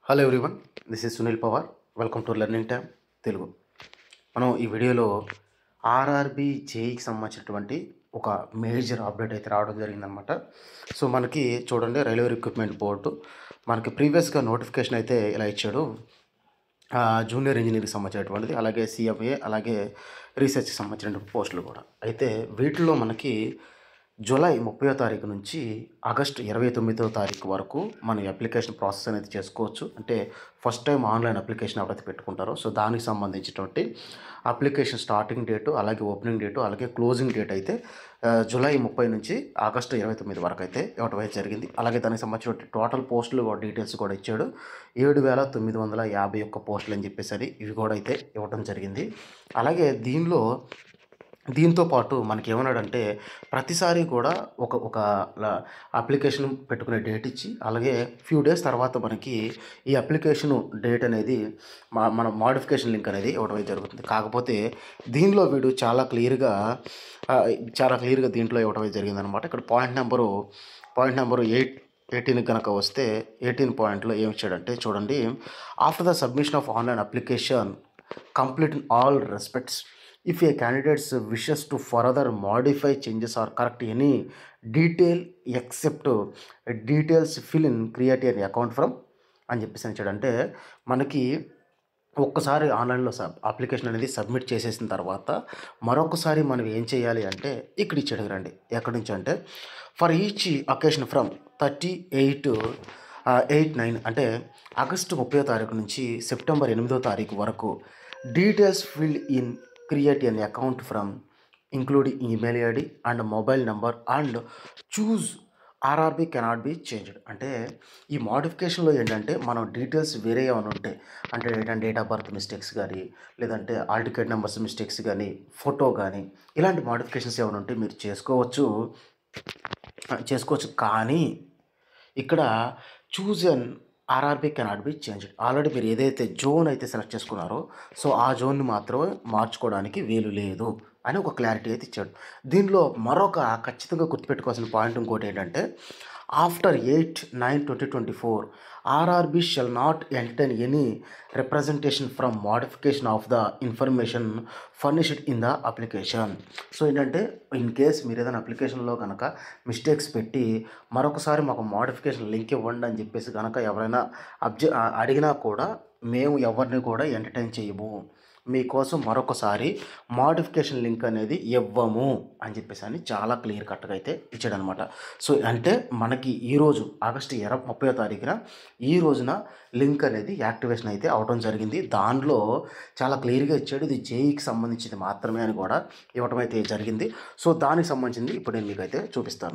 hello everyone this is Sunil Pawar welcome to learning time Telugu మనం ఈ వీడియోలో ఆర్ఆర్బి జేఈకి సంబంధించినటువంటి ఒక మేజర్ అప్డేట్ అయితే రావడం జరిగిందనమాట సో మనకి చూడండి రైల్వే రిక్రూట్మెంట్ బోర్డు మనకి ప్రీవియస్గా నోటిఫికేషన్ అయితే ఇలా ఇచ్చాడు ఆ, జూనియర్ ఇంజనీరింగ్కి సంబంధించినటువంటిది అలాగే సిఎంఏ అలాగే రీసెర్చ్కి సంబంధించిన పోస్టులు కూడా అయితే వీటిలో మనకి జూలై ముప్పయో తారీఖు నుంచి ఆగస్టు ఇరవై తొమ్మిదో తారీఖు వరకు మన అప్లికేషన్ ప్రాసెస్ అనేది చేసుకోవచ్చు అంటే ఫస్ట్ టైం ఆన్లైన్ అప్లికేషన్ ఎవరైతే పెట్టుకుంటారో సో దానికి సంబంధించినటువంటి అప్లికేషన్ స్టార్టింగ్ డేటు అలాగే ఓపెనింగ్ డేటు అలాగే క్లోజింగ్ డేట్ అయితే ఆ, జూలై ముప్పై నుంచి ఆగస్టు ఇరవై తొమ్మిది వరకు అయితే ఇవ్వడం అయితే జరిగింది అలాగే దానికి సంబంధించిన టోటల్ పోస్టులు కూడా డీటెయిల్స్ కూడా ఇచ్చాడు ఏడు వేల తొమ్మిది వందల యాభై ఒక్క పోస్టులు అని చెప్పేసి అది ఇవి కూడా అయితే ఇవ్వడం జరిగింది అలాగే దీనిలో దీంతో పాటు మనకి ఏమన్నాడంటే ప్రతిసారి కూడా ఒక ఒక అప్లికేషన్ పెట్టుకునే డేట్ ఇచ్చి అలాగే ఫ్యూ డేస్ తర్వాత మనకి ఈ అప్లికేషన్ డేట్ అనేది మా మన మాడిఫికేషన్ లింక్ అనేది ఇవ్వడం అయితే జరుగుతుంది కాకపోతే దీనిలో వీడు చాలా క్లియర్గా ఆ, చాలా క్లియర్గా దీంట్లో ఇవ్వడం అయితే జరిగిందనమాట ఇక్కడ point number point number eight eighteen కనుక వస్తే ఎయిటీన్ పాయింట్లో ఏమి ఇచ్చాడంటే చూడండి after the submission of online application complete in all respects if a candidates wishes to further modify changes or correct any detail except details fill in create an account from అని చెప్పేసి అని ఇచ్చాడు అంటే మనకి ఒక్కసారి ఆన్లైన్లో సబ్ అప్లికేషన్ అనేది submit చేసేసిన తర్వాత మరొకసారి మనం ఏం చేయాలి అంటే ఇక్కడ ఇచ్చాడు రండి ఎక్కడి నుంచి అంటే for each occasion from thirty eight eight nine అంటే ఆగస్టు ముప్పై తారీఖు నుంచి సెప్టెంబర్ ఎనిమిదో తారీఖు వరకు details filled in create an account from including email ID and mobile number and choose RRB cannot be changed అంటే ఈ మోడిఫికేషన్లో ఏంటంటే మనం డీటెయిల్స్ వేరే ఏమైనా ఉంటాయి అంటే ఏంటంటే డేట్ ఆఫ్ బర్త్ మిస్టేక్స్ కానీ లేదంటే ఆల్ టికెట్ నెంబర్స్ మిస్టేక్స్ కానీ ఫోటో కానీ ఇలాంటి మోడిఫికేషన్స్ ఏమైనా ఉంటే మీరు చేసుకోవచ్చు ఆ, చేసుకోవచ్చు కానీ ఇక్కడ choose an RRB cannot be changed already మీరు ఏదైతే జోన్ అయితే సెలెక్ట్ చేసుకున్నారో సో ఆ జోన్ని మాత్రమే మార్చుకోవడానికి వీలు లేదు అని ఒక క్లారిటీ అయితే ఇచ్చాడు దీనిలో మరొక ఖచ్చితంగా గుర్తుపెట్టుకోవాల్సిన పాయింట్ ఇంకోటి ఏంటంటే after eight nine twenty twenty four RRB shall not entertain any representation from modification of the information furnished in the application so ఏంటంటే ఇన్ కేస్ మీరు ఏదైనా అప్లికేషన్లో కనుక మిస్టేక్స్ పెట్టి మరొకసారి మాకు మోడిఫికేషన్ లింక్ ఇవ్వండి అని చెప్పేసి కనుక ఎవరైనా అబ్జె ఆ- అడిగినా కూడా మేము ఎవరిని కూడా ఎంటర్టైన్ చేయము మీకోసం మరొకసారి మోడిఫికేషన్ లింక్ అనేది ఇవ్వము అని చెప్పేసి అని చాలా క్లియర్ కట్గా అయితే ఇచ్చాడనమాట సో అంటే మనకి ఈరోజు ఆగస్టు ఇరవై ముప్పై తారీఖున ఈ రోజున లింక్ అనేది యాక్టివేషన్ అయితే అవడం జరిగింది దానిలో చాలా క్లియర్గా ఇచ్చాడు ఇది జేఈకి సంబంధించింది మాత్రమే అని కూడా ఇవ్వడం అయితే జరిగింది సో దానికి సంబంధించింది ఇప్పుడు నేను మీకు అయితే చూపిస్తాను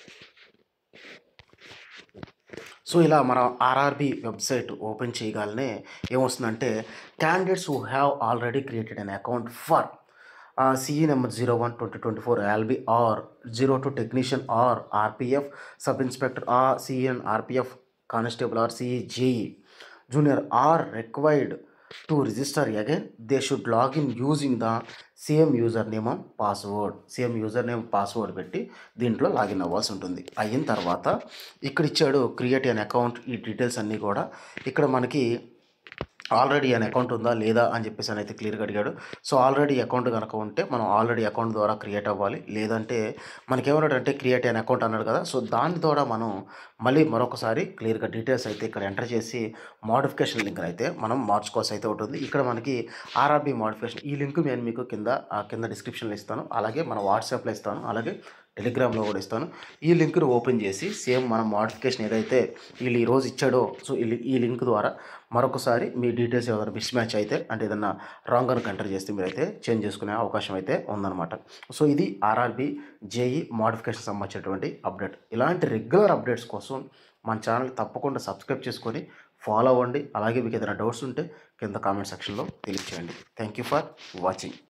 సో ఇలా మనం ఆర్ఆర్బి వెబ్సైట్ ఓపెన్ చేయగానే ఏమొస్తుందంటే candidates who have already created an account for CE number zero one twenty twenty four LB or zero two technician or RPF sub inspector or CEN RPF constable or CE JE junior or required to register again they should login using the same user name password same user name password పెట్టి దీంట్లో login అవ్వాల్సి ఉంటుంది అయిన తర్వాత ఇక్కడ ఇచ్చాడు create an account ఈ details అన్నీ కూడా ఇక్కడ మనకి ఆల్రెడీ అన్ అకౌంట్ ఉందా లేదా అని చెప్పేసి అని అయితే క్లియర్గా అడిగాడు సో ఆల్రెడీ అకౌంట్ కనుక ఉంటే మనం ఆల్రెడీ అకౌంట్ ద్వారా క్రియేట్ అవ్వాలి లేదంటే మనకి ఏమన్నాడంటే క్రియేట్ అన్ అకౌంట్ అన్నాడు కదా సో దాని ద్వారా మనం మళ్ళీ మరొకసారి క్లియర్గా డీటెయిల్స్ అయితే ఇక్కడ ఎంటర్ చేసి మోడిఫికేషన్ లింక్ అయితే మనం మార్చుకోవాల్సి అయితే ఉంటుంది ఇక్కడ మనకి ఆర్ఆర్బి మోడిఫికేషన్ ఈ లింక్ నేను మీకు కింద ఆ కింద డిస్క్రిప్షన్లో ఇస్తాను అలాగే మన వాట్సాప్లో ఇస్తాను అలాగే టెలిగ్రామ్లో కూడా ఇస్తాను ఈ లింక్ను ఓపెన్ చేసి సేమ్ మన మోడిఫికేషన్ ఏదైతే వీళ్ళు ఈ రోజు ఇచ్చాడో సో ఈ లి- ఈ లింక్ ద్వారా మరొకసారి మీ డీటెయిల్స్ ఏదైనా మిస్ మ్యాచ్ అయితే అంటే ఏదైనా రాంగ్ అని ఎంటర్ చేస్తే మీరైతే చేంజ్ చేసుకునే అవకాశం అయితే ఉందన్నమాట సో ఇది ఆర్ఆర్బి జేఈ మోడిఫికేషన్ సంబంధించినటువంటి అప్డేట్ ఇలాంటి రెగ్యులర్ అప్డేట్స్ కోసం మన ఛానల్ తప్పకుండా సబ్స్క్రైబ్ చేసుకొని ఫాలో అవ్వండి అలాగే మీకు ఏదైనా డౌట్స్ ఉంటే కింద కామెంట్ సెక్షన్లో తెలియచేయండి థ్యాంక్ యూ ఫర్ వాచింగ్